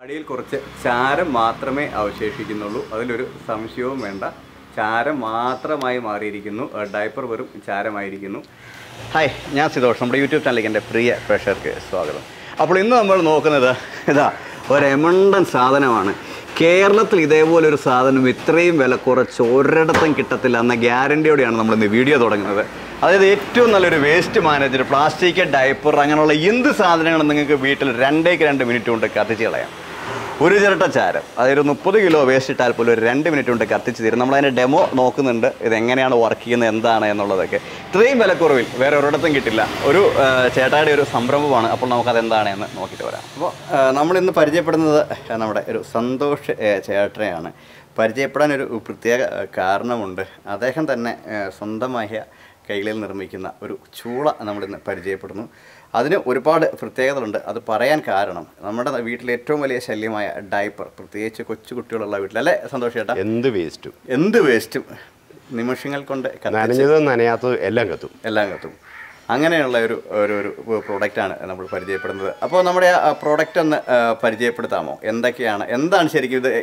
അടിയിൽ കുറച്ച് ചാരം മാത്രമേ അവശേഷിക്കുന്നുള്ളൂ അതിലൊരു സംശയവും വേണ്ട ചാരം മാത്രമായി മാറിയിരിക്കുന്നു ഏഹ് ഡയപ്പർ വെറും ചാരമായിരിക്കുന്നു ഹായ് ഞാൻ സിതോഷ് നമ്മുടെ യൂട്യൂബ് ചാനലിലേക്ക് എൻ്റെ പ്രിയ പ്രേക്ഷകർക്ക് സ്വാഗതം അപ്പോൾ ഇന്ന് നമ്മൾ നോക്കുന്നത് ഇതാ ഒരു എമണ്ടൻ സാധനമാണ് കേരളത്തിൽ ഇതേപോലെ ഒരു സാധനം ഇത്രയും വില കുറച്ച് ഒരിടത്തും കിട്ടത്തില്ല എന്ന ഗ്യാരണ്ടിയോടെയാണ് നമ്മൾ ഇന്ന് വീഡിയോ തുടങ്ങുന്നത് അതായത് ഏറ്റവും നല്ലൊരു വേസ്റ്റ് മാനേജർ പ്ലാസ്റ്റിക് ഡയപ്പർ അങ്ങനെയുള്ള എന്ത് സാധനങ്ങളും നിങ്ങൾക്ക് വീട്ടിൽ രണ്ടേക്ക് രണ്ട് മിനിറ്റ് കൊണ്ട് കത്തിച്ച് കളയാം ഒരു ചിരട്ട ചാരം അതായത് ഒരു മുപ്പത് കിലോ വേസ്റ്റ് ഇട്ടാൽ പോലും ഒരു രണ്ട് മിനിറ്റ് കൊണ്ട് കത്തിച്ച് തരും നമ്മൾ അതിൻ്റെ ഡെമോ നോക്കുന്നുണ്ട് ഇത് എങ്ങനെയാണ് വർക്ക് ചെയ്യുന്നത് എന്താണ് എന്നുള്ളതൊക്കെ ഇത്രയും വിലക്കുറവിൽ വേറെ ഒരിടത്തും കിട്ടില്ല ഒരു ആ, ചേട്ടായുടെ ഒരു സംരംഭമാണ് അപ്പോൾ നമുക്കത് എന്താണെന്ന് നോക്കിയിട്ട് വരാം അപ്പോൾ നമ്മളിന്ന് പരിചയപ്പെടുന്നത് നമ്മുടെ ഒരു സന്തോഷ് ഏ, ചേട്ടനെയാണ് പരിചയപ്പെടാൻ ഒരു പ്രത്യേക ആ, കാരണമുണ്ട് അദ്ദേഹം തന്നെ ആ, സ്വന്തമായ കൈകളിൽ നിർമ്മിക്കുന്ന ഒരു ചൂള നമ്മളിന്ന് പരിചയപ്പെടുന്നു അതിന് ഒരുപാട് പ്രത്യേകതകളുണ്ട് അത് പറയാൻ കാരണം നമ്മുടെ വീട്ടിലെ ഏറ്റവും വലിയ ശല്യമായ ഡയപ്പർ പ്രത്യേകിച്ച് കൊച്ചു കുട്ടികളുള്ള വീട്ടിൽ അല്ലേ സന്തോഷ് ചേട്ടാ എന്ത് വേസ്റ്റും എന്ത് വേസ്റ്റും നിമിഷങ്ങൾ കൊണ്ട് കത്തിച്ച് നനഞ്ഞതും നനയാത്തതും എല്ലാം കത്തും എല്ലാം കത്തും അങ്ങനെയുള്ള ഒരു ഒരു ഒരു പ്രോഡക്റ്റാണ് നമ്മൾ പരിചയപ്പെടുന്നത് അപ്പോൾ നമ്മുടെ ആ പ്രോഡക്റ്റ് ഒന്ന് ആ, പരിചയപ്പെടുത്താമോ എന്തൊക്കെയാണ് എന്താണ് ശരിക്കും ഇത്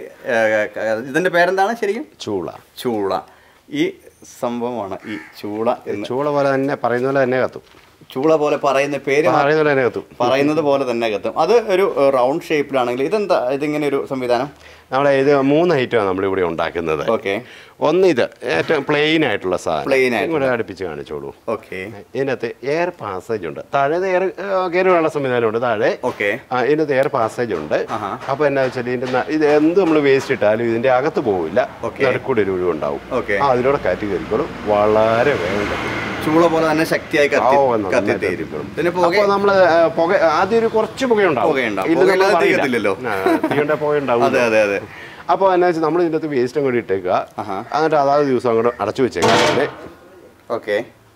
ഇതിൻ്റെ പേരെന്താണ് ശരിക്കും ചൂള ചൂള ഈ സംഭവമാണ് ഈ ചൂള എന്ന് ചൂള പോലെ തന്നെ പറയുന്ന പോലെ തന്നെ കത്തും ചൂള പോലെ പറയുന്ന പേര് മാ- പറയുന്ന പോലെ തന്നെ കത്തും പറയുന്നത് പോലെ തന്നെ കത്തും അത് ഒരു റൗണ്ട് ഷേപ്പിലാണെങ്കിൽ ഇതെന്താ ഇതിങ്ങനെ ഒരു സംവിധാനം നമ്മളെ ഇത് മൂന്ന് ഐറ്റമാണ് നമ്മളിവിടെ ഉണ്ടാക്കുന്നത് ഓക്കെ ഒന്ന് ഇത് ഏറ്റവും പ്ലെയിൻ ആയിട്ടുള്ള സാധനം Plain ആയിട്ടുള്ള. ഇങ്ങോട്ട് അടുപ്പിച്ച് കാണിച്ചോളൂ ഓക്കെ ഇതിനകത്ത് എയർ പാസേജ് ഉണ്ട് താഴെ എയർ കയറിയുള്ള സംവിധാനമുണ്ട് താഴെ ഓക്കെ ആ, ഇതിനകത്ത് എയർ പാസേജ് ഉണ്ട് ആഹാ. അപ്പോൾ എന്നാ വെച്ചാൽ ഇതിന്റെ ന- ഇത് എന്ത് നമ്മൾ വേസ്റ്റ് ഇട്ടാലും ഇതിന്റെ അകത്ത് പോവില്ല Okay. നടുക്കൂടെ ഒരു ഒഴിവുണ്ടാവും Okay. ആ അതിലൂടെ കാറ്റ് കയറിക്കോളും വളരെ വേഗം കത്തും. ചൂള പോലെ തന്നെ ശക്തിയായി കത്തി ഓ, നന്നായിട്ട് കത്തി തീരും കത്തിക്കോളും. ഇതിന് പുക അപ്പോൾ നമ്മള് ആ, പുക ആദ്യം ഒരു കുറച്ച് പുകയുണ്ടാവും പുകയുണ്ടാവും. ഇല്ലെന്ന് പുകയില്ലാതെ നമ്മൾ പറയില്ല. തീരത്തില്ലല്ലോ. ആ, തീയുടെ പുക ഉണ്ടാവും അതെ അതെ അതെ അപ്പോൾ എന്നാ വെച്ചാൽ നമ്മൾ ഇതിൻ്റെ അകത്ത് വേസ്റ്റ് അങ്ങോട്ട് ഇട്ടേക്കുക ആഹാ. എന്നിട്ട് അതാത് ദിവസം അങ്ങോട്ട് അടച്ചു വെച്ചേക്കുക അങ്ങനെ ഓക്കെ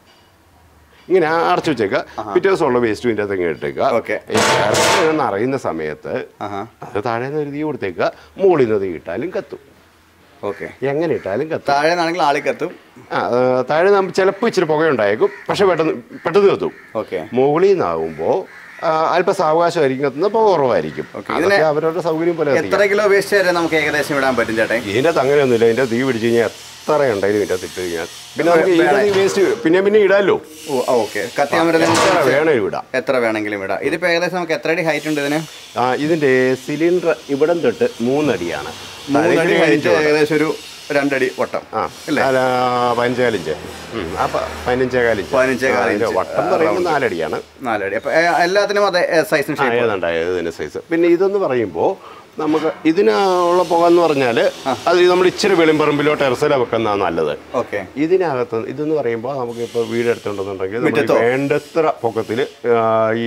ഇങ്ങനെ അടച്ചു വെച്ചേക്കുക പിറ്റേ ദിവസമുള്ള വേസ്റ്റ് ഇതിൻ്റെ അകത്ത് ഇങ്ങനെ ഇട്ടേക്കുക Okay. ഈ ഇറച്ചി ഇങ്ങനെ അറിയുന്ന സമയത്ത് ആഹാ അത് താഴെ നിന്ന് ഒരു തീ കൊടുത്തേക്കുക മുകളിൽ നിന്ന് തീ ഇട്ടാലും കത്തും ഓക്കെ എങ്ങനെ ഇട്ടാലും കത്തും താഴെ നിന്നാണെങ്കിൽ ആളി കത്തും ആ ആ, താഴെ നമ്മൾ ചിലപ്പോൾ ഇച്ചിരി പുകയുണ്ടായേക്കും പക്ഷെ പെട്ടെന്ന് പെട്ടെന്ന് കത്തും ഓക്കെ മുകളിൽ നിന്നാകുമ്പോൾ അല്പം സാവകാശമായിരിക്കും കത്തുന്നത് പുക കുറവായിരിക്കും Okay. അതൊക്കെ ഇതിനെ അവരവരുടെ സൗകര്യം പോലെ കത്തിക്കാം. എത്ര കിലോ വേസ്റ്റ് വരെ നമുക്ക് ഏകദേശം ഇടാൻ പറ്റും ചേട്ടൻ ഇതിൻ്റെ അകത്ത് അങ്ങനെയൊന്നുമില്ല ഇതിൻ്റെ തീ പിടിച്ച് കഴിഞ്ഞാൽ എത്ര ഉണ്ടെങ്കിലും ഇതിൻ്റെ അകത്ത് ഇട്ട് കഴിഞ്ഞാൽ പിന്നെ നമുക്ക് വേണം. ഇതിൻ്റെ വേസ്റ്റ് പിന്നെ പിന്നെ ഇടാമല്ലോ ഓ ഓക്കെ കത്തിയാമര എത്ര വേണേലും ഇടാം എത്ര വേണമെങ്കിലും ഇടാം ഇതിപ്പോ ഏകദേശം നമുക്ക് എത്ര അടി ഹൈറ്റ് ഉണ്ട് ഇതിന് ആ ഇതിൻ്റെ സിലിണ്ടർ ഇവിടം തൊട്ട് മൂന്നടിയാണ് മൂന്നടി താഴേക്ക് ഹൈറ്റ് അഞ്ച് ഏകദേശം ഒരു രണ്ടടി വട്ടം ആ അല്ലേ? അല്ല പതിനഞ്ചേകാലിഞ്ച് അപ്പൊ പതിനഞ്ചേകാലിഞ്ച് പതിനഞ്ചേകാൽ അതിന്റെ ഇഞ്ച്. വട്ടം എന്ന് പറയുമ്പോൾ നാലടിയാണ് നാലടി അപ്പൊ ഏ, എല്ലാത്തിനും അതെ സൈസും ഷേപ്പ് ആയതുണ്ടായത് ഇതിന്റെ സൈസ് പിന്നെ ഇതെന്ന് പറയുമ്പോൾ നമുക്ക് ഇതിനുള്ള പുക എന്ന് പറഞ്ഞാൽ അത് നമ്മൾ ഇച്ചിരി വെളിമ്പറമ്പിലോ ടെറസിലോ വെക്കുന്നതാണ് നല്ലത് ഓക്കെ ഇതിനകത്ത് ഇതെന്ന് പറയുമ്പോൾ നമുക്ക് ഇപ്പോൾ വീട് എടുത്തുണ്ടെന്നുണ്ടെങ്കിൽ നമുക്ക് മുറ്റത്തോ? വേണ്ടത്ര പൊക്കത്തിൽ ഈ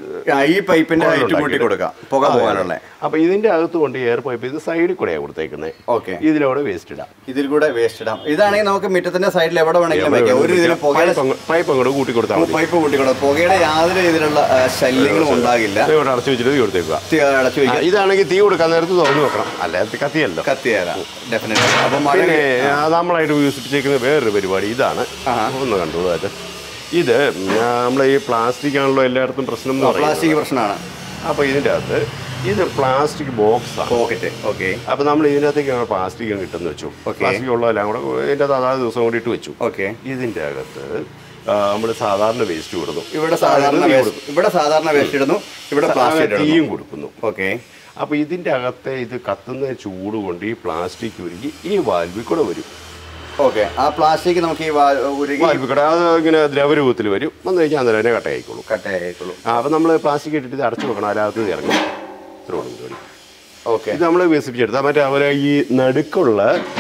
ഈ പൈപ്പിന്റെ ഹൈറ്റ് കൂട്ടി ഉണ്ടാക്കിയിട്ട്. കൊടുക്കാം പുക അതെ, പോകാനുള്ള അപ്പൊ ഇതിന്റെ അകത്ത് കൊണ്ട് എയർ പൈപ്പ് ഇത് സൈഡിൽ കൂടെയാണ് കൊടുത്തേക്കുന്നത് ഓക്കെ ഇതിലൂടെ വേസ്റ്റ് ഇടാം ഇതിൽ കൂടെ വേസ്റ്റ് ഇടാം ഇതാണെങ്കിൽ നമുക്ക് മുറ്റത്തിന്റെ സൈഡിൽ എവിടെ വേണമെങ്കിലും വെക്കാം ഒരു ഇതിന് പുകയുടെ പൈപ്പ് അങ്ങോട്ട് കൂട്ടി കൊടുത്താൽ മതി പൈപ്പ് കൂട്ടിക്കൊടുക്കാം പുകയുടെ യാതൊരു ഇതിലുള്ള ആ, ശല്യങ്ങളും ഉണ്ടാകില്ല ഇവിടെ അടച്ചു വെച്ചിട്ട് തീ കൊടുത്തേക്കുക തീ അടച്ചു ആ, വയ്ക്കാം ഇതാണെങ്കിൽ തീ കൊടുക്കാൻ നേരത്ത് തുറന്നു വെക്കണം അല്ലാതെ കത്തിയല്ലോ കത്തിയേരാ ഡെഫിനറ്റ്ലി അപ്പൊ മഴ പിന്നെ ആ, നമ്മളായിട്ട് വികസിപ്പിച്ചേക്കുന്ന വേറൊരു പരിപാടി ഇതാണ് ആഹാ. ഒന്ന് കണ്ടോളൂ അത് ഇത് നമ്മളെ ഈ പ്ലാസ്റ്റിക് ആണല്ലോ എല്ലായിടത്തും പ്രശ്നം എന്ന് പറയുന്നത് പ്ലാസ്റ്റിക് പ്രശ്നമാണ് അപ്പോൾ ഇതിൻ്റെ അകത്ത് ഇത് പ്ലാസ്റ്റിക് ബോക്സാണ് പോക്കറ്റ് ഓക്കെ അപ്പോൾ നമ്മൾ ഇതിൻ്റെ അകത്തേക്ക് പ്ലാസ്റ്റിക് കിട്ടുന്ന വെച്ചു Okay. പ്ലാസ്റ്റിക് ഉള്ളതെല്ലാം കൂടെ ഇതിൻ്റെ അകത്ത് അതാത് ദിവസം കൂടി ഇട്ട് വെച്ചു ഓക്കെ ഇതിൻ്റെ അകത്ത് നമ്മൾ സാധാരണ വേസ്റ്റ് കൊടുക്കും ഇവിടെ സാധാരണ waste- ഇവിടെ സാധാരണ വേസ്റ്റ് ഇടുന്നു ഇവിടെ പ്ലാസ്റ്റിക് ഇടുന്നു തീയും കൊടുക്കുന്നു ഓക്കെ അപ്പോൾ ഇതിൻ്റെ അകത്തെ ഇത് കത്തുന്ന ചൂട് കൊണ്ട് ഈ പ്ലാസ്റ്റിക് ഉരുകി ഈ വാൽവിൽ കൂടെ വരും ഓക്കെ ആ പ്ലാസ്റ്റിക് നമുക്ക് ഈ വാ- ഉരുകി വാൽവിൽ കൂടെ അത് ഇങ്ങനെ ദ്രവരൂപത്തിൽ വരും വന്നു കഴിഞ്ഞാൽ അന്നേരം തന്നെ കട്ടയായിക്കോളും കട്ടയായിക്കോളൂ ആ അപ്പം നമ്മൾ പ്ലാസ്റ്റിക് ഇട്ടിട്ട് ഇത് അടച്ചു വെക്കണം അതിനകത്ത് ഇറങ്ങും ഇത്ര ഉള്ളൂ പരിപാടി. ഓക്കെ ഇത് നമ്മൾ വികസിപ്പിച്ചെടുത്താൽ മറ്റേ അവരെ ഈ നടുക്കുള്ള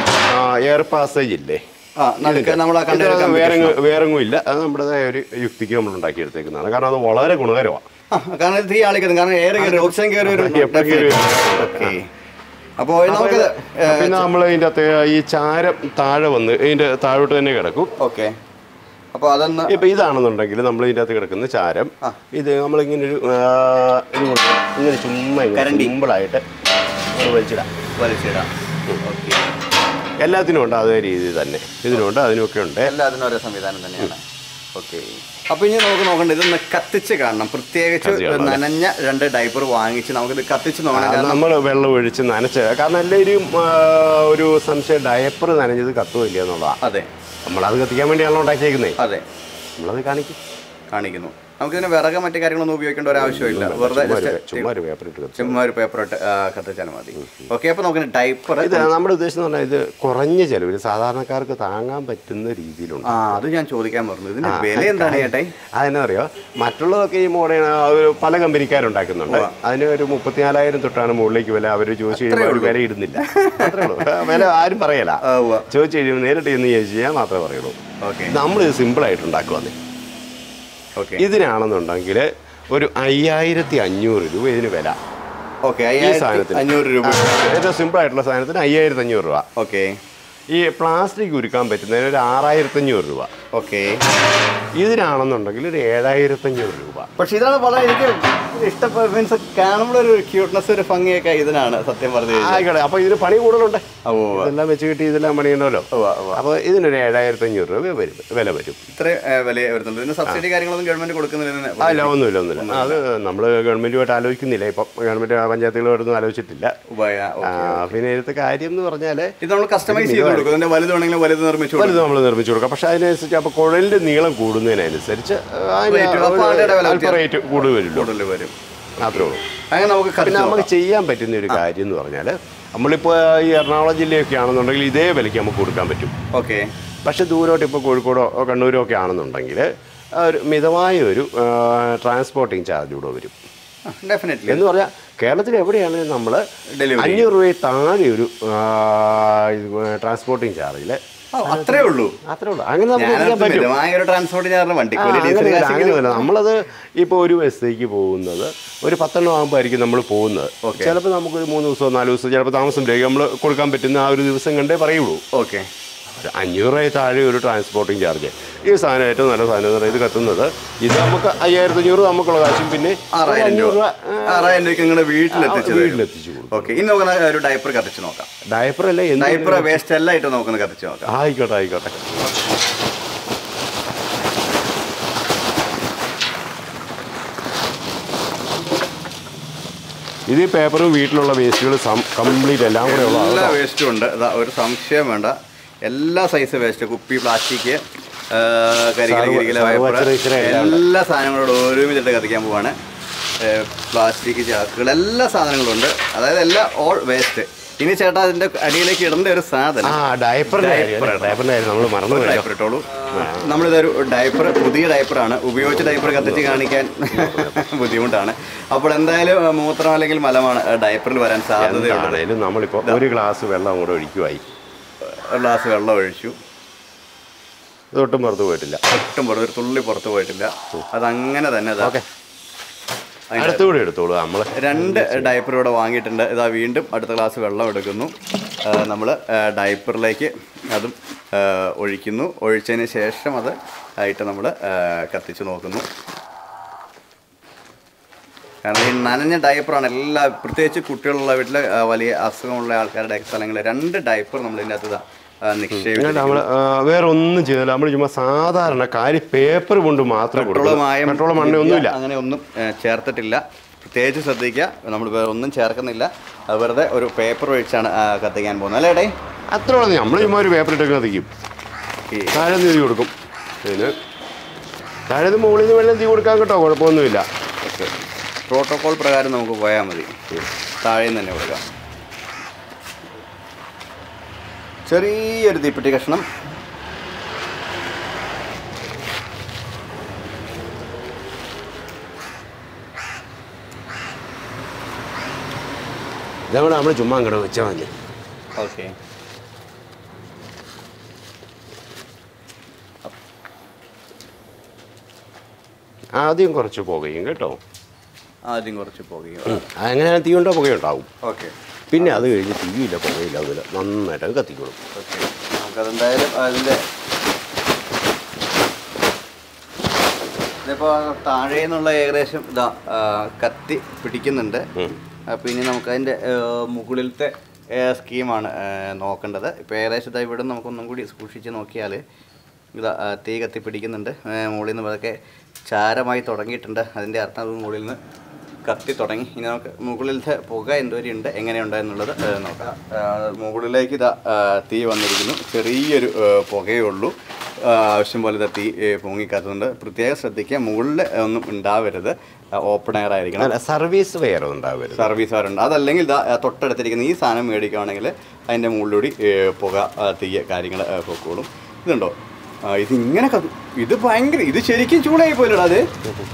എയർ പാസേജ് ഇല്ലേ ആ നടുക്ക് നമ്മൾ ആ ഇത് കണ്ടെടുക്കാൻ വേറെ വേറെങ്ങും ഇല്ല അത് നമ്മുടേതായ ഒരു യുക്തിക്ക് നമ്മൾ ഉണ്ടാക്കിയെടുത്തേക്കുന്നതാണ് കാരണം അത് വളരെ ഗുണകരമാണ് ആ, കാരണം ഇത് തീ ആളിക്കുന്നത് കാരണം എയർ കയറി ഓക്സിജൻ കയറി ഒരു എപ്പോഴും കയറി വരും. ഓക്കെ അപ്പോൾ നമുക്ക് പിന്നെ നമ്മൾ ഇതിൻ്റെ അകത്ത് ഈ ചാരം താഴെ വന്ന് ഇതിൻ്റെ താഴോട്ട് തന്നെ കിടക്കും ഓക്കെ അപ്പോൾ അതൊന്ന് ഇപ്പൊ ഇതാണെന്നുണ്ടെങ്കിൽ നമ്മൾ ഇതിൻ്റെ അകത്ത് കിടക്കുന്ന ചാരം ആ. ഇത് നമ്മളിങ്ങനെ ഒരു ആ, ഇത് കൊണ്ട് ഇങ്ങനെ ചുമ്മാ ഇങ്ങനെ കരണ്ടി. സിമ്പിളായിട്ട് ഒന്ന് വലിച്ചിടാം വലിച്ചിടാം ഓക്കെ എല്ലാത്തിനും ഉണ്ട് അതേ രീതി തന്നെ ഇതിനുണ്ട് അതിനൊക്കെ ഉണ്ട് എല്ലാത്തിനും ഒരേ സംവിധാനം തന്നെയാണ് ഓക്കെ അപ്പൊ ഇനി നമുക്ക് നോക്കണ്ട ഇതൊന്ന് കത്തിച്ച് കാണണം പ്രത്യേകിച്ച് കത്തിച്ച് കാണണം, അല്ലേ? നനഞ്ഞ രണ്ട് ഡൈപ്പർ വാങ്ങിച്ച് നമുക്കിത് കത്തിച്ച് നോക്കണം കാരണം നമ്മൾ വെള്ളം ഒഴിച്ച് നനച്ച് കാരണം എല്ലാവരും ആ, ഒരു സംശയം ഡയപ്പർ നനഞ്ഞത് കത്തുമില്ല എന്നുള്ളതാണ് അതെ നമ്മളത് കത്തിക്കാൻ വേണ്ടിയാണല്ലോ ഉണ്ടാക്കിയേക്കുന്നത് അതെ നമ്മളത് കാണിക്കും കാണിക്കുന്നു നമുക്കിതിന് വിറക് മറ്റു കാര്യങ്ങളൊന്നും ഉപയോഗിക്കേണ്ട ഒരു ആവശ്യമില്ല വെറുതെ ചുമ്മാ ഒരു- just ചുമ്മാ ഒരു പേപ്പർ ഇട്ട് കത്തിച്ചു ചുമ്മാ ഒരു പേപ്പർ ഇട്ട് ആ, കത്തിച്ചാലും മതി ഓക്കെ അപ്പൊ നമുക്ക് ഡൈപ്പർ ഇത് നമ്മുടെ ഉദ്ദേശം എന്ന് പറഞ്ഞാൽ ഇത് കുറഞ്ഞ ചെലവിൽ സാധാരണക്കാർക്ക് താങ്ങാൻ പറ്റുന്ന രീതിയിലുണ്ട് ആ അത് ഞാൻ ചോദിക്കാൻ പറഞ്ഞു ഇതിന്റെ വില എന്താണ് ചേട്ടായി അതെന്നാ അറിയോ മറ്റുള്ളതൊക്കെ ഈ മോഡേൺ പല കമ്പനിക്കാരുണ്ടാക്കുന്നുണ്ട് അതിന് ഒരു മുപ്പത്തിനാലായിരം തൊട്ടാണ് മുകളിലേക്ക് വില അവർ ചോദിച്ചു കഴിയുമ്പോൾ അവർ വില ഇടുന്നില്ല അത്രേ ഉള്ളൂ വില ആരും പറയല ചോദിച്ചു കഴിയുമ്പോൾ നേരിട്ട് എന്ന് ചോദിച്ചു കഴിഞ്ഞാൽ മാത്രമേ പറയുള്ളൂ ഓക്കെ നമ്മളിത് സിമ്പിളായിട്ട് ഉണ്ടാക്കുവന്നേ ഓക്കെ ഇതിനാണെന്നുണ്ടെങ്കിൽ ഒരു അയ്യായിരത്തി അഞ്ഞൂറ് രൂപ ഇതിന് വില ഓക്കെ ഈ സാധനത്തിന് അഞ്ഞൂറ് രൂപ ഏറ്റവും സിമ്പിൾ ആയിട്ടുള്ള സാധനത്തിന് അയ്യായിരത്തി അഞ്ഞൂറ് രൂപ ഓക്കെ ഈ പ്ലാസ്റ്റിക് ഉരുക്കാൻ പറ്റുന്നതിന് ഒരു ആറായിരത്തി അഞ്ഞൂറ് രൂപ ഓക്കെ ഇതിനാണെന്നുണ്ടെങ്കിൽ ഒരു ഏഴായിരത്തി അഞ്ഞൂറ് രൂപ പക്ഷെ ഇതാണ് വളരെ എനിക്ക് ഇഷ്ടപ്പെട്ട മീൻസ് കാണുമ്പോൾ ഒരു ക്യൂട്ട്നെസ് ഒരു ഭംഗിയൊക്കെ ഇതിനാണ് സത്യം പറഞ്ഞു കഴിഞ്ഞാൽ ആയിക്കോട്ടെ അപ്പൊ ഇതിന് പണി കൂടുതലുണ്ട് ഓ ഇതെല്ലാം വെച്ച് കിട്ടി ഇതെല്ലാം പണിയുണ്ടല്ലോ ഉവ്വ, ഉവ്വ. അപ്പൊ ഇതിനൊരു ഏഴായിരത്തി അഞ്ഞൂറ് രൂപ വരും വില വരും ഇത്ര ഏ, വില വരുന്നുണ്ട് ഇതിന് സബ്സിഡി കാര്യങ്ങളൊന്നും ഗവൺമെന്റ് കൊടുക്കുന്നില്ല ആ ഇല്ല ഒന്നുമില്ല ഒന്നുമില്ല അത് നമ്മൾ ഗവൺമെന്റുമായിട്ട് ആലോചിക്കുന്നില്ല ഇപ്പം ഗവൺമെന്റ് പഞ്ചായത്തുകളോടൊന്നും ആലോചിച്ചിട്ടില്ല ആ, പിന്നെ ഇതിലത്തെ കാര്യം എന്ന് പറഞ്ഞാല് ഇത് നമ്മൾ കസ്റ്റമൈസ് ചെയ്ത് കൊടുക്കും ഇതിന്റെ വലുത് വേണമെങ്കിൽ വലുത് നിർമ്മിച്ചു കൊടുക്കും വലുത് നമ്മൾ നിർമ്മിച്ചു കൊടുക്കാം പക്ഷെ അതിനനുസരിച്ച് അപ്പോൾ കുഴലിന്റെ നീളം കൂടുന്നതിനനുസരിച്ച് അതിന് Rate, അപ്പോൾ അതിന്റെ വില അല്പം റേറ്റ് കൂടുതൽ വരുമല്ലോ കൂടുതൽ വരും മാത്രമേ ഉള്ളൂ അങ്ങനെ നമുക്ക് പിന്നെ കത്തിച്ച് നമുക്ക് നോക്കാം. ചെയ്യാൻ പറ്റുന്ന ഒരു കാര്യം എന്ന് പറഞ്ഞാൽ നമ്മളിപ്പോൾ ഈ എറണാകുളം ജില്ലയൊക്കെ ആണെന്നുണ്ടെങ്കിൽ ഇതേ വിലയ്ക്ക് നമുക്ക് കൊടുക്കാൻ പറ്റും ഓക്കെ പക്ഷെ ദൂരോട്ട് ഇപ്പോൾ കോഴിക്കോടോ കണ്ണൂരോ ഒക്കെ ആണെന്നുണ്ടെങ്കിൽ ആ ഒരു മിതമായ ഒരു ട്രാൻസ്പോർട്ടിങ് ചാർജ് കൂടെ വരും ഡെഫിനറ്റ്ലി എന്ന് പറഞ്ഞാൽ കേരളത്തിൽ എവിടെയാണെങ്കിലും നമ്മൾ Delivery. അഞ്ഞൂറ് രൂപയിൽ താഴെ ഒരു ട്രാൻസ്പോർട്ടിങ് ചാർജിൽ അത്രേ ഉള്ളൂ അത്രേ ഉള്ളൂ അങ്ങനെ നമുക്ക് ചെയ്യാൻ ഞാനത് പറ്റും മിതമായ ഒരു ട്രാൻസ്പോർട്ട് ചാർജ് ആ, വണ്ടിക്കൂലി ഡീസൽ അങ്ങനെയല്ല, കാശ് അങ്ങനെയല്ല നമ്മളത് ഇപ്പോൾ ഒരു ബസ്സിലേക്ക് പോകുന്നത് ഒരു പത്തെണ്ണം ആകുമ്പോൾ ആയിരിക്കും നമ്മൾ പോകുന്നത് Okay. ചിലപ്പോൾ നമുക്കൊരു മൂന്ന് ദിവസമോ നാല് ദിവസമോ ചിലപ്പോൾ താമസം നമ്മൾ കൊടുക്കാൻ പറ്റുന്ന ആ ഒരു ദിവസം കണ്ടേ പറയുള്ളൂ ഓക്കെ ഒരു അഞ്ഞൂറ് രൂപ താഴെ ഒരു ട്രാൻസ്പോർട്ടിങ് ചാർജ് ഈ സാധനം ഏറ്റവും നല്ല സാധനം എന്ന് പറയുന്നത് ഇത് കത്തുന്നത് ഇത് നമുക്ക് അയ്യായിരത്തി അഞ്ഞൂറ് നമുക്കുള്ള കാശും പിന്നെ ആറായിരം അഞ്ഞൂറ് രൂപ രൂപ ആറായിരം രൂപയ്ക്ക് നിങ്ങളുടെ വീട്ടിലെത്തിച്ചു തരും വീട്ടിലെത്തിച്ചു കൊടുക്കും ഓക്കെ ഇനി നമുക്ക് ഒരു ഡയപ്പർ കത്തിച്ച് നോക്കാം ഡയപ്പർ അല്ലേ എന്ത് ഡയപ്പർ വേസ്റ്റ് എല്ലാം ഇട്ട് നോക്കുന്ന കത്തിച്ച് നോക്കാം ആയിക്കോട്ടെ ആയിക്കോട്ടെ ഇത് ഈ പേപ്പറും വീട്ടിലുള്ള വേസ്റ്റുകൾ കംപ്ലീറ്റ് എല്ലാം കൂടെ ഉള്ള എല്ലാ വേസ്റ്റും ഉണ്ട് ഇതാ ഒരു സംശയം വേണ്ട എല്ലാ സൈസ് വേസ്റ്റ് കുപ്പി പ്ലാസ്റ്റിക് കരികില സർവ്വ- കരികില പേപ്പർ സർവ്വച്ചറ എല്ലാം ഉണ്ട്. എല്ലാ സാധനങ്ങളോടും ഒരുമിച്ചിട്ട് കത്തിക്കാൻ പോവാണ് പ്ലാസ്റ്റിക് ചാക്കുകൾ എല്ലാ സാധനങ്ങളും ഉണ്ട് അതായത് എല്ലാ ഓൾ വേസ്റ്റ് ഇനി ചേട്ടാ അതിന്റെ അടിയിലേക്ക് ഇടേണ്ട ഒരു സാധനം ആ ഡയപ്പറിന്റെ കാര്യം Diaper. ഡയപ്പറിന്റെ കാര്യം നമ്മൾ മറന്നു പോയല്ലോ ഡയപ്പർ ഇട്ടോളൂ നമ്മളിതൊരു ഡയപ്പർ പുതിയ ഡയപ്പറാണ് ഉപയോഗിച്ച ഡയപ്പർ കത്തിച്ച് കാണിക്കാൻ ബുദ്ധിമുട്ടാണ് അപ്പോൾ എന്തായാലും ആ, മൂത്രം അല്ലെങ്കിൽ മലമാണ് ഡയപ്പറിൽ വരാൻ സാധ്യതയുള്ളത് എന്താണേലും നമ്മളിപ്പോൾ ഒരു ഗ്ലാസ് വെള്ളം അങ്ങോട്ട് ഒഴിക്കുവായി ഒരു ഗ്ലാസ് വെള്ളം ഒഴിച്ചു ഇതൊട്ടും പുറത്ത് പോയിട്ടില്ല ഒട്ടും പുറത്ത് ഒരു തുള്ളി പുറത്ത് പോയിട്ടില്ല അതങ്ങനെ തന്നെ ഇതാ. ഓക്കെ അതിന്റെ അടുത്തുകൂടെ എടുത്തോളൂ നമ്മൾ രണ്ട് ഡയപ്പർ ഇവിടെ വാങ്ങിയിട്ടുണ്ട് ഇതാ വീണ്ടും അടുത്ത ഗ്ലാസ് വെള്ളം എടുക്കുന്നു നമ്മൾ ഡയപ്പറിലേക്ക് അതും ആ, ഒഴിക്കുന്നു ഒഴിച്ചതിന് ശേഷം അത് ആയിട്ട് നമ്മൾ കത്തിച്ച് നോക്കുന്നു കാരണം ഈ നനഞ്ഞ ഡയപ്പറാണ് എല്ലാ പ്രത്യേകിച്ച് കുട്ടികളുള്ള വീട്ടിൽ വലിയ അസുഖമുള്ള ആൾക്കാരുടെ സ്ഥലങ്ങളിൽ രണ്ട് ഡയപ്പർ നമ്മൾ ഇതിൻ്റെ അകത്ത് ഇതാ, ആ, നിക്ഷേപിച്ചു നമ്മൾ വേറെ ഒന്നും ചെയ്തില്ല നമ്മൾ ചുമ്മാ സാധാരണ കാര്യം പേപ്പർ കൊണ്ട് മാത്രം പെട്രോളോ മായം പെട്രോളം മണ്ണ ഒന്നുമില്ല അങ്ങനെ ഒന്നും ഏ, ചേർത്തിട്ടില്ല പ്രത്യേകിച്ച് ശ്രദ്ധിക്കുക നമ്മൾ വേറെ ഒന്നും ചേർക്കുന്നില്ല അത് വെറുതെ ഒരു പേപ്പർ ഒഴിച്ചാണ് ആ, കത്തിക്കാൻ പോകുന്നത് അല്ലേ ഏടേ അത്ര ഉള്ളത് നമ്മൾ ചുമ്മാ ഒരു പേപ്പർ ഇട്ടൊക്കെ കത്തിക്കും ഈ താഴെ തീ കൊടുക്കും പിന്നെ താഴെ നിന്ന് മുകളിൽ നിന്ന് വെള്ളം തീ കൊടുക്കാൻ കേട്ടോ കുഴപ്പമൊന്നുമില്ല ഓക്കെ പ്രോട്ടോകോൾ പ്രകാരം നമുക്ക് പോയാൽ മതി താഴെ നിന്ന് തന്നെ കൊടുക്കാം ചെറിയൊരു തീപ്പെട്ടി കഷ്ണം ഇതവിടെ നമ്മൾ ചുമ്മാ അങ്ങോട്ട് വെച്ചാൽ മതി ഓക്കെ ആദ്യം കുറച്ച് പുകയും കേട്ടോ ആദ്യം കുറച്ച് പോകുകയോ അങ്ങനെ തീ ഉണ്ടോ പുകയുണ്ടാവും ഓക്കെ പിന്നെ അത് കഴിഞ്ഞ് തീയില്ല പുകയില്ല അതിൽ നന്നായിട്ട് അത് കത്തിക്കോളും ഓക്കെ നമുക്കതെന്തായാലും അതിൻ്റെ ഇതിപ്പോൾ താഴെ നിന്നുള്ള ഏകദേശം ഇതാ ആ, കത്തി പിടിക്കുന്നുണ്ട് ഉം. അപ്പോൾ ഇനി നമുക്ക് അതിൻ്റെ മുകളിലത്തെ സ്കീമാണ് നോക്കേണ്ടത് ഇപ്പോൾ ഏകദേശം ഇതാ ഇവിടെ നമുക്കൊന്നും കൂടി സൂക്ഷിച്ച് നോക്കിയാൽ ഇതാ ആ, തീ കത്തി പിടിക്കുന്നുണ്ട് ഏ, മുകളിൽ നിന്ന് പതുക്കെ ചാരമായി തുടങ്ങിയിട്ടുണ്ട് അതിൻ്റെ അർത്ഥം അത് മുകളിൽ നിന്ന് കത്തി തുടങ്ങി ഇനി നമുക്ക് മുകളിലത്തെ പുക എന്തോരം എങ്ങനെയുണ്ട് എന്നുള്ളത് ഏ, നോക്കാം ആ, മുകളിലേക്ക് ഇതാ ആ, തീ വന്നിരിക്കുന്നു ചെറിയൊരു ഏ, പുകയേ ഉള്ളൂ ആ, ആവശ്യം പോലെ ഇതാ തീ ഏ, പൊങ്ങിക്കത്തുന്നുണ്ട് പ്രത്യേകം ശ്രദ്ധിക്കുക മുകളിൽ ഒന്നും ഉണ്ടാവരുത് ഓപ്പൺ എയർ ആയിരിക്കണം അല്ല സർവീസ് വെയർ ഉണ്ടാവരുത് സർവീസ് ഉണ്ട് അതല്ലെങ്കിൽ ഇതാ ആ, തൊട്ടടുത്തിരിക്കുന്ന ഈ സാധനം മേടിക്കുകയാണെങ്കിൽ അതിൻ്റെ മുകളിലൂടെ ഏ, പുക ആ, തീയ കാര്യങ്ങൾ പൊക്കോളും ഇതുണ്ടോ ആ, ഇതിങ്ങനെ കത്തി ഇത് ഭയങ്കര ഇത് ശരിക്കും ചൂടായി പോയില്ലടാ അത്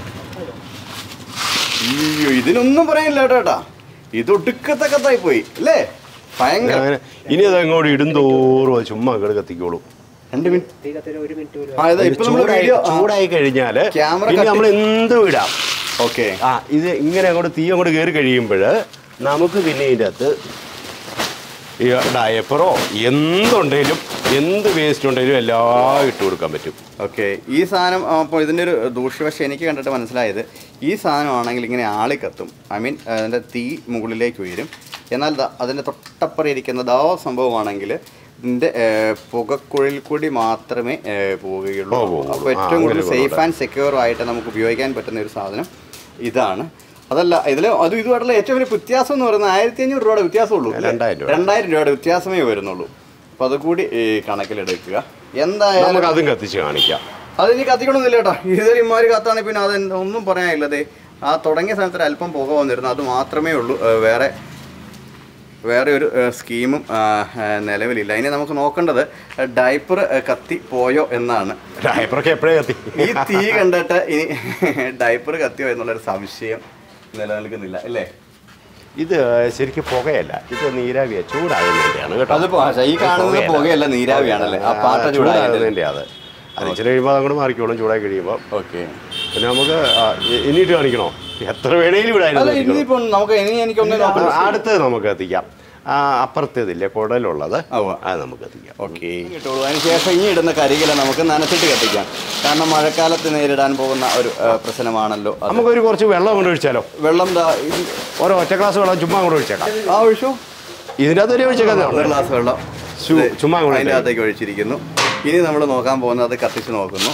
അയ്യോ ഇതിനൊന്നും പറയാനില്ല കേട്ടോ ഏട്ടാ ഇത് ഒടുക്കത്തെ കത്തായി പോയി അല്ലേ ഭയങ്കര അങ്ങനെ ഇനി അത് അങ്ങോട്ട് ഇടുന്തോറും അത് ചുമ്മാ കേട് കത്തിക്കോളും രണ്ട് മിനിറ്റ് ആ ഇത് ഇപ്പൊ നമ്മൾ ചൂടായി വീഡിയോ ചൂടായി കഴിഞ്ഞാല് ക്യാമറ പിന്നെ കത്തി- നമ്മൾ എന്തും ഇടാം ഓക്കെ ആ ഇത് ഇങ്ങനെ അങ്ങോട്ട് തീ അങ്ങോട്ട് കയറി കഴിയുമ്പോൾ നമുക്ക് പിന്നെ ഇതിൻ്റെ അകത്ത് ഈ ഡയപ്പറോ എന്തുണ്ടെങ്കിലും എന്ത് വേസ്റ്റ് ഉണ്ടെങ്കിലും എല്ലാം ഇട്ട് കൊടുക്കാൻ പറ്റും ഓക്കെ ഈ സാധനം അപ്പോൾ ഇതിൻ്റെ ഒരു ദൂഷ്യവശം എനിക്ക് കണ്ടിട്ട് മനസ്സിലായത് ഈ സാധനമാണെങ്കിൽ ഇങ്ങനെ ആളി കത്തും ഐ മീൻ അതിൻ്റെ തീ മുകളിലേക്ക് ഉയരും എന്നാൽ ദാ അതിൻ്റെ തൊട്ടപ്പുറം ഇരിക്കുന്ന ദാ സംഭവമാണെങ്കിൽ ഇതിൻ്റെ പുകക്കുഴൽ കൂടി മാത്രമേ ഏ, പോവുകയുള്ളൂ പോവുകയുള്ളൂ. അപ്പോൾ ആ, ഏറ്റവും കൂടുതൽ അങ്ങനെ സേഫ് ആൻഡ് സെക്യൂർ ആയിട്ട് നമുക്ക് ഉപയോഗിക്കാൻ പറ്റുന്ന ഒരു സാധനം ഇതാണ് അതല്ല ഇതിൽ അതും ഇതുമായിട്ടുള്ള ഏറ്റവും വലിയ വ്യത്യാസം എന്ന് പറയുന്നത് ആയിരത്തി അഞ്ഞൂറ് രൂപയുടെ വ്യത്യാസമുള്ളൂ അല്ലേ? രണ്ടായിരം രൂപ. രണ്ടായിരം രൂപയുടെ വ്യത്യാസമേ വരുന്നുള്ളൂ അപ്പോൾ അതുകൂടി ഈ കണക്കിലെടുക്കുക എന്തായാലും നമുക്ക് അതും കത്തിച്ച് കാണിക്കാം അത് ഇനി കത്തിക്കണമെന്നില്ല കേട്ടോ ഇതിൽ ഇമാര് കത്താണെങ്കിൽ പിന്നെ അത് എന്ത് ഒന്നും പറയാനില്ല ദേ ആ തുടങ്ങിയ സമയത്ത് ഒരു അല്പം പുക വന്നിരുന്നു അത് മാത്രമേ ഉള്ളൂ ഏ, വേറെ വേറെ ഒരു ഏ, സ്കീമും ആ, ഏ, നിലവിലില്ല ഇനി നമുക്ക് നോക്കേണ്ടത് ഡൈപ്പർ കത്തി പോയോ എന്നാണ് ഡയപ്പറൊക്കെ എപ്പോഴേ കത്തി ഈ തീ കണ്ടിട്ട് ഇനി ഡൈപ്പർ കത്തിയോ എന്നുള്ളൊരു സംശയം നിലനിൽക്കുന്നില്ല അല്ലേ ഇത് ശരിക്കും പുകയല്ല ഇത് നീരാവിയാ ചൂടാകുന്നതിൻ്റെയാണ് കേട്ടോ അത് പോ- ഈ കാണുന്നത് പുകയല്ല നീരാവിയാണല്ലേ ആ പാട്ട ചൂടാകുന്നത് ചൂടാകുന്നതിൻ്റെ അത് അത് ഇച്ചിരി കഴിയുമ്പോൾ അങ്ങോട്ട് മാറിക്കോളും ചൂടായി കഴിയുമ്പോൾ ഓക്കെ പിന്നെ നമുക്ക് ആ, ഇ- ഇനിയിട്ട് കാണിക്കണോ എത്ര വേണേലും അല്ല വിടായിരുന്നു ഇനിയിപ്പോ നമുക്ക് ഇനി എനിക്കൊന്ന് നോക്കണം അടുത്തത് നമുക്ക് കത്തിക്കാം ആ അപ്പുറത്തേതില്ലേ കുടലുള്ളത് ഉവ്വ. അത് നമുക്ക് കത്തിക്കാം ഓക്കെ കിട്ടുള്ളൂ അതിനുശേഷം ഇനി ഇടുന്ന കരികില നമുക്ക് നനച്ചിട്ട് കത്തിക്കാം കാരണം മഴക്കാലത്ത് നേരിടാൻ പോകുന്ന ഒരു ആ, പ്രശ്നമാണല്ലോ അത് നമുക്കൊരു കുറച്ച് വെള്ളം കൊണ്ട് ഒഴിച്ചാലോ വെള്ളം ദാ ഇത് ഓരോ ഒറ്റ ഗ്ലാസ് വെള്ളം ചുമ്മാ അങ്ങോട്ട് ഒഴിച്ചേക്കാം ആ ഒഴിച്ചു ഇതിൻ്റെ അകത്ത് ഒരു ഒരു ഒഴിച്ചേക്കാം ഗ്ലാസ് വെള്ളം ചു- ഇത് ചുമ്മാ അങ്ങോട്ട് അതിൻ്റെ അകത്തേക്ക് ഒഴിച്ചിരിക്കുന്നു ഇനി നമ്മൾ നോക്കാൻ പോകുന്നത് അത് കത്തിച്ച് നോക്കുന്നു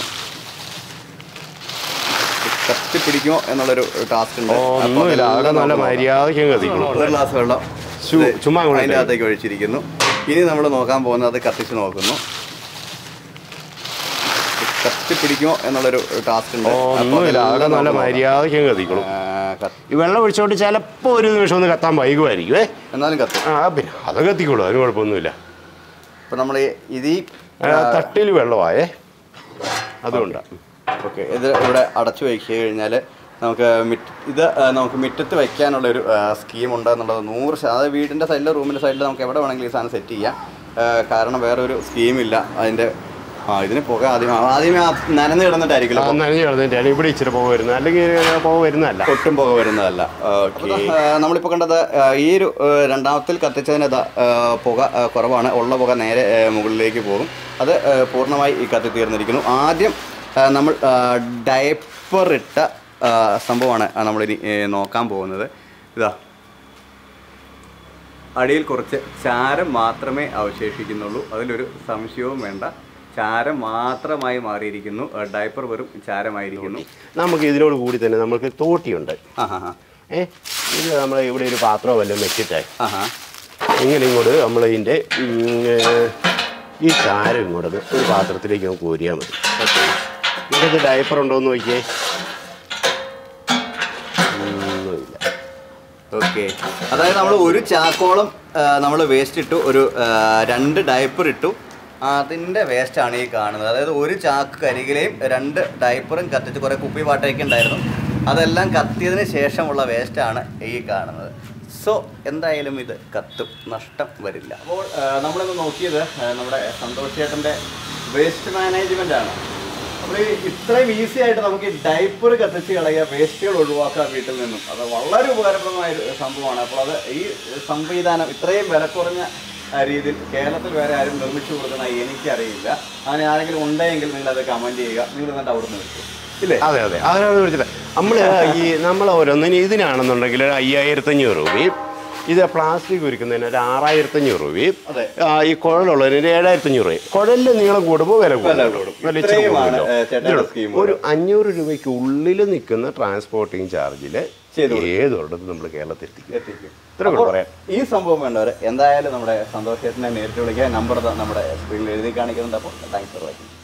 കത്തി പിടിക്കുമോ എന്നുള്ളൊരു ടാസ്ക് ഉണ്ട് അപ്പോൾ ഒന്നുമില്ല അതെല്ലാം ആകെ നല്ല നമുക്ക് നോക്കാം. മര്യാദയ്ക്ക് കത്തിക്കണം ഒരു ഗ്ലാസ് വെള്ളം ചു- ഇത് ചുമ്മാ അങ്ങോട്ട് അതിൻ്റെ ഇട്ടേ. അകത്തേക്ക് ഒഴിച്ചിരിക്കുന്നു ഇനി നമ്മൾ നോക്കാൻ പോകുന്നത് അത് കത്തിച്ച് നോക്കുന്നു കത്തി പിടിക്കുമോ എന്നുള്ളൊരു ടാസ്ക് ഉണ്ട് അപ്പോൾ ഒന്നുമില്ല ആകെ അതെല്ലാം നല്ല നമുക്ക് നോക്കാം. മര്യാദയ്ക്ക് കത്തിക്കണം ആ, കത്തി- ഈ വെള്ളം ഒഴിച്ചോണ്ട് ചിലപ്പോൾ ഒരു നിമിഷം ഒന്ന് കത്താൻ വൈകുമായിരിക്കും ഏ എന്നാലും കത്തും ആ പിന്നെ അത് കത്തിക്കോളൂ അതിന് കുഴപ്പമൊന്നുമില്ല ഇപ്പം നമ്മൾ ഇത് ഈ ആ, തട്ടിൽ വെള്ളമായേ അതുകൊണ്ടാണ് ഓക്കെ ഇത് ഇവിടെ അടച്ചു വയ്ക്കുക കഴിഞ്ഞാൽ നമുക്ക് മിറ്റ് ഇത് ആ, നമുക്ക് മുറ്റത്ത് വയ്ക്കാനുള്ള ഒരു സ്കീം ഉണ്ട് എന്നുള്ളത് നൂറ് ശത- അതായത് വീടിൻ്റെ സൈഡിൽ റൂമിൻ്റെ സൈഡിൽ നമുക്ക് എവിടെ വേണമെങ്കിലും ഈ സാധനം സെറ്റ് ചെയ്യാം ആ, കാരണം വേറെ ഒരു സ്കീമില്ല അതിൻ്റെ ആ ഇതിന് പുക ആദ്യം ആദ്യമേ ആ നനഞ്ഞ് കിടന്നിട്ടായിരിക്കുമല്ലോ പുക. നനഞ്ഞ് കിടന്നിട്ടാണ് ഇവിടെ ഇച്ചിരി പോക വരുന്നത് അല്ലെങ്കിൽ ഇങ്ങനെ പോക വരുന്നതല്ല ഒട്ടും പുക വരുന്നതല്ല ഓക്കെ നമ്മളിപ്പോൾ കണ്ടത് ആ, ഈ ഒരു ആ, രണ്ടാമത്തിൽ കത്തിച്ചതിന് ദാ, ആ, പുക ആ, കുറവാണ് ഉള്ള പുക നേരെ ആ, മുകളിലേക്ക് പോകും അത് ആ, പൂർണ്ണമായി ഈ കത്തി തീർന്നിരിക്കുന്നു ആദ്യം ആ, നമ്മൾ ഡയപ്പർ ഇട്ട ആ, സംഭവമാണ് ആ, നമ്മളിനി ഏ, നോക്കാൻ പോകുന്നത് ഇതാ അടിയിൽ കുറച്ച് ചാരം മാത്രമേ അവശേഷിക്കുന്നുള്ളൂ അതിലൊരു സംശയവും വേണ്ട ചാരം മാത്രമായി മാറിയിരിക്കുന്നു ആ, ഡയപ്പർ വെറും ചാരമായിരിക്കുന്നു നമുക്ക് ഇതിനോട് കൂടി തന്നെ നമുക്ക് തോട്ടിയുണ്ട് ആ ഹാ ഹാ ഏ ഇത് നമ്മൾ ഇവിടെ ഒരു പാത്രമോ വല്ലതും വെച്ചിട്ടേ ആ ഹാ ഇങ്ങനെ ഇങ്ങോട്ട് നമ്മൾ ഇതിൻ്റെ ഈ ചാരം ഇങ്ങോട്ട് ഒരു പാത്രത്തിലേക്ക് നമുക്ക് കോരിയാൽ മതി ഇതിനകത്ത് ഡയപ്പർ ഉണ്ടോ എന്ന് നോക്കിയേ ഒന്നുമില്ല ഓക്കെ അതായത് നമ്മൾ ഒരു ചാക്കോളം നമ്മൾ വേസ്റ്റ് ഇട്ടു ഒരു ആ, രണ്ട് ഡയപ്പർ ഇട്ടു അതിൻ്റെ വേസ്റ്റാണ് ഈ കാണുന്നത് അതായത് ഒരു ചാക്ക് കരികിലെയും രണ്ട് ഡയപ്പറും കത്തിച്ച് കുറേ കുപ്പി പാട്ടയൊക്കെ ഉണ്ടായിരുന്നു അതെല്ലാം കത്തിയതിന് ശേഷമുള്ള വേസ്റ്റാണ് ഈ കാണുന്നത് സോ എന്തായാലും ഇത് കത്തും നഷ്ടം വരില്ല അപ്പോൾ ആ, നമ്മളിന്ന് നോക്കിയത് ആ, നമ്മുടെ സന്തോഷ് ചേട്ടൻ്റെ വേസ്റ്റ് മാനേജ്മെൻ്റ് ആണ് നമ്മൾ ഇത്രയും ഈസി ആയിട്ട് നമുക്ക് ഈ ഡൈപ്പർ കത്തിച്ച് കളയുക വേസ്റ്റുകൾ ഒഴിവാക്കാം വീട്ടിൽ നിന്നും അത് വളരെ ഉപകാരപ്രദമായ ഒരു സംഭവമാണ് അപ്പോൾ അത് ഈ സംവിധാനം ഇത്രയും വില കുറഞ്ഞ ആ, രീതിയിൽ കേരളത്തിൽ വേറെ ആരും നിർമ്മിച്ചു കൊടുക്കുന്ന എനിക്കറിയില്ല അങ്ങനെ ആരെങ്കിലും ഉണ്ടെങ്കിൽ നിങ്ങൾ അത് കമൻറ്റ് ചെയ്യുക നിങ്ങൾ എന്നിട്ട് അവിടുന്ന് വെച്ചു ഇല്ലേ അതെ അതെ അതിനാണ് വിളിച്ചത് നമ്മൾ ഈ നമ്മൾ ഓരോന്നിന് ഇതിനാണെന്നുണ്ടെങ്കിൽ അയ്യായിരത്തഞ്ഞൂറ് രൂപയും ഇത് പ്ലാസ്റ്റിക് ഉരുക്കുന്നതിന് ഒരു ആറായിരത്തി അഞ്ഞൂറ് രൂപയും അതെ. ആ, ഈ കുഴലുള്ളതിന് ഒരു ഏഴായിരത്തി അഞ്ഞൂറ് രൂപയും കുഴലിൽ നീളം കൂടുമ്പോൾ വില കൂടും വില കൂടും. വില ഇച്ചിരി ഇത്രയുമാണ്, കൂടുതലോ. ഏ, ചേട്ടായുടെ സ്കീം ഒരു അഞ്ഞൂറ് രൂപയ്ക്ക് ഉള്ളിൽ നിൽക്കുന്ന ട്രാൻസ്പോർട്ടിങ് ചാർജിൽ ചെയ്തു ഏതൊരിടത്തും നമ്മൾ കേരളത്തിൽ എത്തിക്കും എത്തിക്കും ഇത്ര കൂടെ പറയാം ഈ സംഭവം വേണ്ടവർ എന്തായാലും നമ്മുടെ സന്തോഷേട്ടനെ നേരിട്ട് വിളിക്കുക നമ്പർ നമ്മുടെ സ്ക്രീനിൽ എഴുതി കാണിക്കുന്നുണ്ട് അപ്പോൾ താങ്ക്സ് ഫോർ വാച്ചിങ്